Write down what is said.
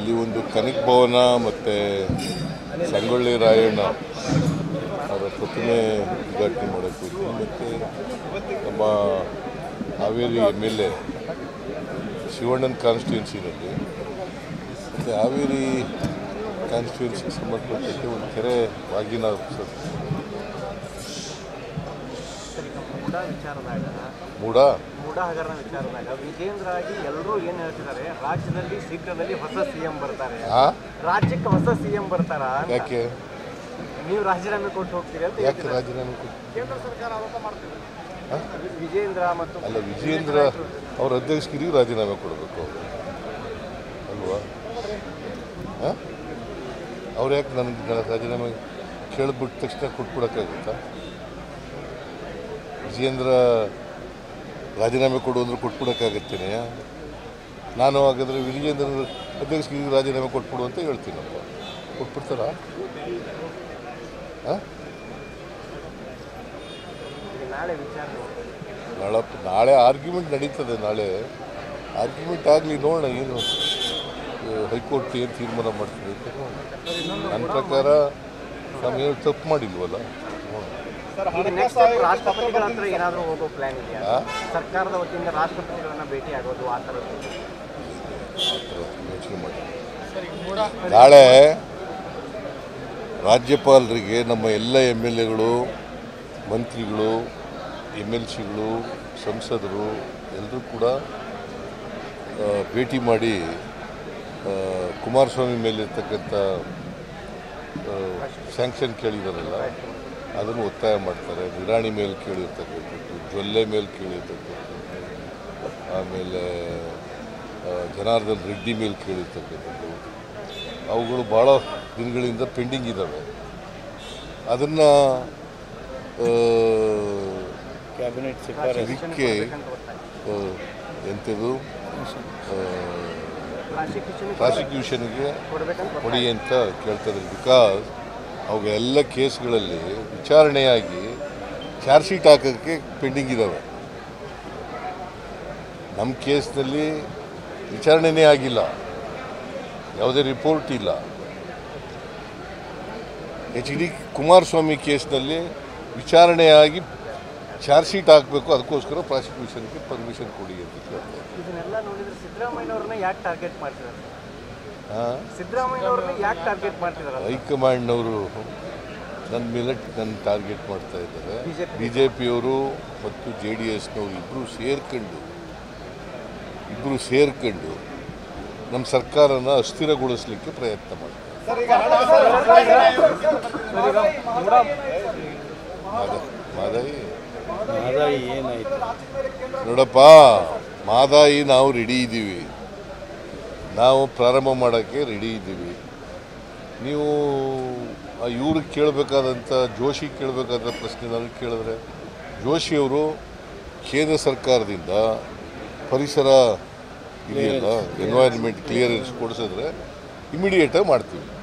ಇಲ್ಲಿ ಒಂದು ಕನಕ ಭವನ ಮತ್ತು ಸಂಗೊಳ್ಳಿ ರಾಯಣ್ಣ ಅವರ ಪ್ರತಿಮೆ ಉದ್ಘಾಟನೆ ಮಾಡೋಕ್ಕೆ ಹೋಗ್ತೀನಿ ಮತ್ತು ನಮ್ಮ ಹಾವೇರಿ ಎಮ್ ಎಲ್ ಎ ಶಿವಣ್ಣನ ಕಾನ್ಸ್ಟಿಟ್ಯೂನ್ಸಿನಲ್ಲಿ ಮತ್ತು ಹಾವೇರಿ ಕಾನ್ಸ್ಟಿಟ್ಯೂನ್ಸಿಗೆ ಸಂಬಂಧಪಟ್ಟಂತೆ ಒಂದು ಕೆರೆ ವಾಗಿನ ಸ- ಸರ್, ಈಗ ಮೂಡ ವಿಚಾರದಾಗ ಮೂಡ ಮೂಡ ಹಗರಣ ವಿಚಾರದಾಗ ವಿಜೇಂದ್ರ ಆಗಿ ಎಲ್ಲರೂ ಏನು ಹೇಳ್ತಿದ್ದಾರೆ ರಾಜ್ಯದಲ್ಲಿ ಶೀಘ್ರದಲ್ಲಿ ಹೊಸ ಸಿಎಂ ಬರ್ತಾರೆ ಆ ರಾಜ್ಯಕ್ಕೆ ಹೊಸ ಸಿಎಂ ಬರ್ತಾರ ಅಂತ. ಯಾಕೆ ನೀವು ರಾಜೀನಾಮೆ ಕೊಟ್ಟು ಹೋಗ್ತೀರಿ ಅಂತ ಯಾಕೆ ಹೇಳ್ತಿದ್ದಾರೆ. ರಾಜೀನಾಮೆ ಕೊಟ್ಟು ಕೇಂದ್ರ ಸರ್ಕಾರ ಆರೋಪ ಮಾಡ್ತಿದೆ ಆ? ವಿಜೇಂದ್ರ ಮತ್ತು ಅಲ್ಲ ವಿಜೇಂದ್ರ ಅವ್ರ ಅಧ್ಯಕ್ಷಗಿರಿಗೂ ರಾಜೀನಾಮೆ ಕೊಡಬೇಕು ಅವರು ಅಲ್ವಾ ಹಾಂ ಅವ್ರು ಯಾಕೆ ನನಗೆ ನನ್ನ ರಾಜೀನಾಮೆ ಕೇಳಿಬಿಟ್ಟ ತಕ್ಷಣ ಕೊಟ್ಬಿಡೋಕ್ಕಾಗುತ್ತಾ ವಿಜೇಂದ್ರ ರಾಜೀನಾಮೆ ಕೊಡು ಅಂದ್ರೆ ಕೊಟ್ಬಿಡೋಕ್ಕಾಗತ್ತೇನೆ ನಾನು ಹಾಗಾದರೆ ವಿಜೇಂದ್ರ ಅಧ್ಯಕ್ಷಗಿರಿಗೆ ರಾಜೀನಾಮೆ ಕೊಟ್ಬಿಡು ಅಂತ ಹೇಳ್ತೀನಪ್ಪ ಕೊಟ್ಬಿಡ್ತಾರಾ ಹಾಂ ಈಗ ನಾಳೆ ವಿಚಾರಣೆ ನಾಳೆ ನಾಳೆ ಆರ್ಗ್ಯುಮೆಂಟ್ ನಡೀತದೆ ನಾಳೆ ಆರ್ಗ್ಯುಮೆಂಟ್ ಆಗಲಿ ನೋಡೋಣ ಏನು ಆ, ಹೈಕೋರ್ಟ್ ಏನು ತೀರ್ಮಾನ ಮಾಡ್ತದೆ ಅಂತ ನೋಡೋಣ ನನ್ನ ಪ್ರಕಾರ ನಾವೇನು ತಪ್ಪು ಮಾಡಿಲ್ವಲ್ಲ ನೋಡೋಣ. ಈಗ ನೆಕ್ಸ್ಟ್ ರಾಷ್ಟ್ರಪತಿಗಳ ಹತ್ರ ಏನಾದರೂ ಹೋಗೋ ಪ್ಲಾನ್ ಇದೆಯಾ ಆ? ಸರ್ಕಾರದ ವತಿಯಿಂದ ರಾಷ್ಟ್ರಪತಿಗಳನ್ನ ಭೇಟಿ ಆಗೋದು ಆ ಥರದ್ದು ಆ ಥರ ಯೋಚನೆ ಮಾಡಿ ನಾಳೆ ರಾಜ್ಯಪಾಲರಿಗೆ ನಮ್ಮ ಎಲ್ಲ ಎಮ್ ಎಲ್ ಎಗಳು ಮಂತ್ರಿಗಳು ಎಮ್ ಎಲ್ ಸಿಗಳು ಸಂಸದರು ಎಲ್ಲರೂ ಕೂಡ ಆ, ಭೇಟಿ ಮಾಡಿ ಆ, ಕುಮಾರಸ್ವಾಮಿ ಮೇಲಿರ್ತಕ್ಕಂಥ ಸ್ಯಾಂಕ್ಷನ್ ಕೇಳಿದಾರಲ್ಲ ಅದನ್ನು ಒತ್ತಾಯ ಮಾಡ್ತಾರೆ ನಿರಾಣಿ ಮೇಲೆ ಕೇಳಿರ್ತಕ್ಕಂಥದ್ದು ಜೊಲ್ಲೆ ಮೇಲೆ ಕೇಳಿರ್ತಕ್ಕಂಥದ್ದು ಆಮೇಲೆ ಆ, ಜನಾರ್ದನ್ ರೆಡ್ಡಿ ಮೇಲೆ ಕೇಳಿರ್ತಕ್ಕಂಥದ್ದು ಅವುಗಳು ಭಾಳ ದಿನಗಳಿಂದ ಪೆಂಡಿಂಗ್ ಇದ್ದಾವೆ ಅದನ್ನು ಕ್ಯಾಬಿನೆಟ್ ಇದಕ್ಕೆ ಆ, ಎಂಥದ್ದು ಪ್ರಾಸಿಕ್ಯೂಷನ್ ಪ್ರಾಸಿಕ್ಯೂಷನ್ಗೆ ಕೊಡ್ಬೇಕಂತ ಕೊಡಿ ಅಂತ ಕೇಳ್ತಾ ಇದ್ದಾರೆ ಬಿಕಾಸ್ ಅವೆಲ್ಲ ಕೇಸ್ಗಳಲ್ಲಿ ವಿಚಾರಣೆಯಾಗಿ ಚಾರ್ಜ್ ಶೀಟ್ ಹಾಕೋಕ್ಕೆ ಪೆಂಡಿಂಗ್ ಇದ್ದಾವೆ ನಮ್ಮ ಕೇಸ್ನಲ್ಲಿ ವಿಚಾರಣೆನೇ ಆಗಿಲ್ಲ ಯಾವುದೇ ರಿಪೋರ್ಟ್ ಇಲ್ಲ ಎಚ್ ಡಿ ಕುಮಾರಸ್ವಾಮಿ ಕೇಸ್ನಲ್ಲಿ ವಿಚಾರಣೆಯಾಗಿ ಚಾರ್ಜ್ ಶೀಟ್ ಹಾಕಬೇಕು ಅದಕ್ಕೋಸ್ಕರ ಪ್ರಾಸಿಕ್ಯೂಷನ್ಗೆ ಪರ್ಮಿಷನ್ ಕೊಡಿ ಅಂತ ಕೇಳ್ತಾರೆ ಇದನ್ನೆಲ್ಲ ನೋಡಿದ್ರೆ ಸಿದ್ದರಾಮಯ್ಯನವ್ರನ್ನ ಯಾಕೆ ಟಾರ್ಗೆಟ್ ಮಾಡ್ತಿದ್ದಾರೆ ಹಾಂ ಸಿದ್ದರಾಮಯ್ಯನವ್ರನ್ನ ಯಾಕೆ ಟಾರ್ಗೆಟ್ ಮಾಡ್ತಿದ್ದಾರೆ ಹೈಕಮಾಂಡ್ನವರು ನನ್ನ ಮೇಲೆ ನನ್ನ ಟಾರ್ಗೆಟ್ ಮಾಡ್ತಾ ಇದ್ದಾರೆ BJP. ಬಿ ಜೆ ಪಿಯವರು ಮತ್ತು ಜೆ ಡಿ ಎಸ್ನವರು ಇಬ್ಬರು ಸೇರ್ಕೊಂಡು ಇಬ್ಬರು ಸೇರ್ಕೊಂಡು ನಮ್ಮ ಸರ್ಕಾರನ ಅಸ್ಥಿರಗೊಳಿಸಲಿಕ್ಕೆ ಪ್ರಯತ್ನ ಮಾಡ್ತಾರೆ ಮಾದ- ಮಾದಾಯಿ ಆದಾಯ ಏನಾಯ್ತು ನೋಡಪ್ಪ ಮಾದಾಯಿ ನಾವು ರೆಡಿ ಇದ್ದೀವಿ ನಾವು ಪ್ರಾರಂಭ ಮಾಡೋಕ್ಕೆ ರೆಡಿ ಇದ್ದೀವಿ ನೀವು ಇವ್ರಿಗೆ ಕೇಳಬೇಕಾದಂಥ ಜೋಶಿ ಕೇಳಬೇಕಾದ ಪ್ರಶ್ನೆ ನನಗೆ ಕೇಳಿದ್ರೆ ಜೋಶಿಯವರು ಕೇಂದ್ರ ಸರ್ಕಾರದಿಂದ ಪರಿಸರ ಇದೆಯಲ್ಲ ಎನ್ವೈರ್ಮೆಂಟ್ ಕ್ಲಿಯರೆನ್ಸ್ ಕೊಡಿಸಿದ್ರೆ ಇಮಿಡಿಯೇಟಾಗಿ ಮಾಡ್ತೀವಿ